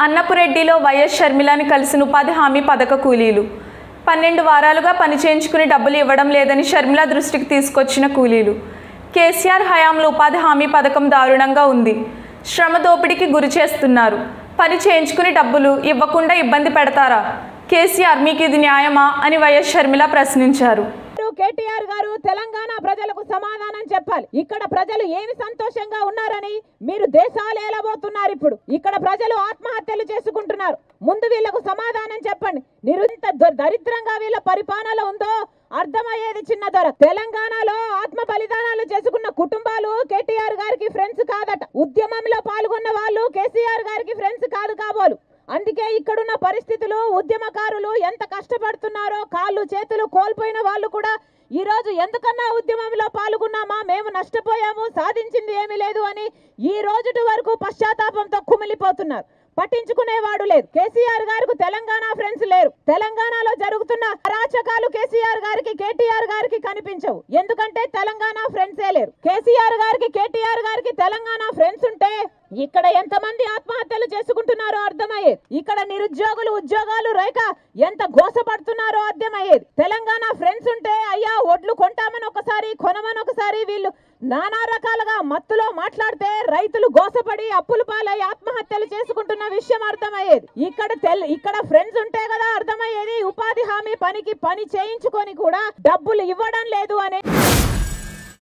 అన్నపురెడ్డిలో YS షర్మిలాని కలిసిన ఉపాధి హామీ పథక కూలీలు పన్నెండు వారాలుగా పని చేయించుకుని డబ్బులు ఇవ్వడం లేదని షర్మిల దృష్టికి తీసుకొచ్చిన కూలీలు కేసీఆర్ హయాంలో ఉపాధి హామీ పథకం దారుణంగా ఉంది శ్రమ దోపిడీకి గురి చేస్తున్నారు పని చేయించుకుని డబ్బులు ఇవ్వకుండా ఇబ్బంది పెడతారా కేసీఆర్ మీకు ఇది న్యాయమా అని వైఎస్ షర్మిల ప్రశ్నించారు గారు, కేటీఆర్ గారు తెలంగాణ ప్రజలకు సమాధానం చెప్పాలి ఇక్కడ ప్రజలు ఏమి సంతోషంగా ఉన్నారని మీరు దేశాలు ఏలబోతున్నారు ఇప్పుడు ఇక్కడ ప్రజలు ఆత్మహత్యలు చేసుకుంటున్నారు ముందు వీళ్ళకు సమాధానం చెప్పండి నిరుంత ద- దరిద్రంగా వీళ్ళ పరిపాలన ఉందో అర్థమయ్యేది చిన్న ధర తెలంగాణలో ఆత్మ బలిదానాలు చేసుకున్న కుటుంబాలు కేటీఆర్ గారికి ఫ్రెండ్స్ కాదట ఉద్యమంలో పాల్గొన్న వాళ్ళు కేసీఆర్ గారికి ఫ్రెండ్స్ కాదు కాబోలు అందుకే ఇక్కడున్న పరిస్థితులు ఉద్యమకారులు ఎంత కష్టపడుతున్నారో కాళ్ళు చేతులు కోల్పోయిన వాళ్ళు కూడా ఈ రోజు ఎందుకన్నా ఉద్యమంలో పాల్గొన్నామా మేము నష్టపోయాము సాధించింది ఏమీ లేదు అని ఈ రోజుటి వరకు పశ్చాత్తాపంతో కుమిలిపోతున్నారు పట్టించుకునేవాడు లేదు కేసీఆర్ గారికి తెలంగాణ ఫ్రెండ్స్ లేరు తెలంగాణలో జరుగుతున్న అరాచకాలు కేసీఆర్ గారికి కేటీఆర్ గారికి కనిపించవు ఎందుకంటే తెలంగాణ ఫ్రెండ్సే లేరు కేసీఆర్ గారికి కేటీఆర్ గారికి తెలంగాణ ఫ్రెండ్స్ ఉంటే ఇక్కడ ఎంతమంది ఆత్మహత్యలు చేసుకుంటున్నారో అర్థమయ్యేది ఇక్కడ నిరుద్యోగులు ఉద్యోగాలు రేక ఎంత గోసపడుతున్నారో అర్థమయ్యేది తెలంగాణ ఫ్రెండ్స్ ఉంటే అయ్యా ఒడ్లు కొంటామని ఒకసారి కొనమని ఒకసారి వీళ్ళు నానా రకాలుగా మత్తులో మాట్లాడితే రైతులు గోసపడి అప్పులు పాలై ఆత్మహత్యలు చేసుకుంటున్న విషయం అర్థమయ్యేది ఇక్కడ తెల్ ఇక్కడ ఫ్రెండ్స్ ఉంటే కదా అర్థమయ్యేది ఉపాధి హామీ పనికి పని చేయించుకొని కూడా డబ్బులు ఇవ్వడం లేదు అనే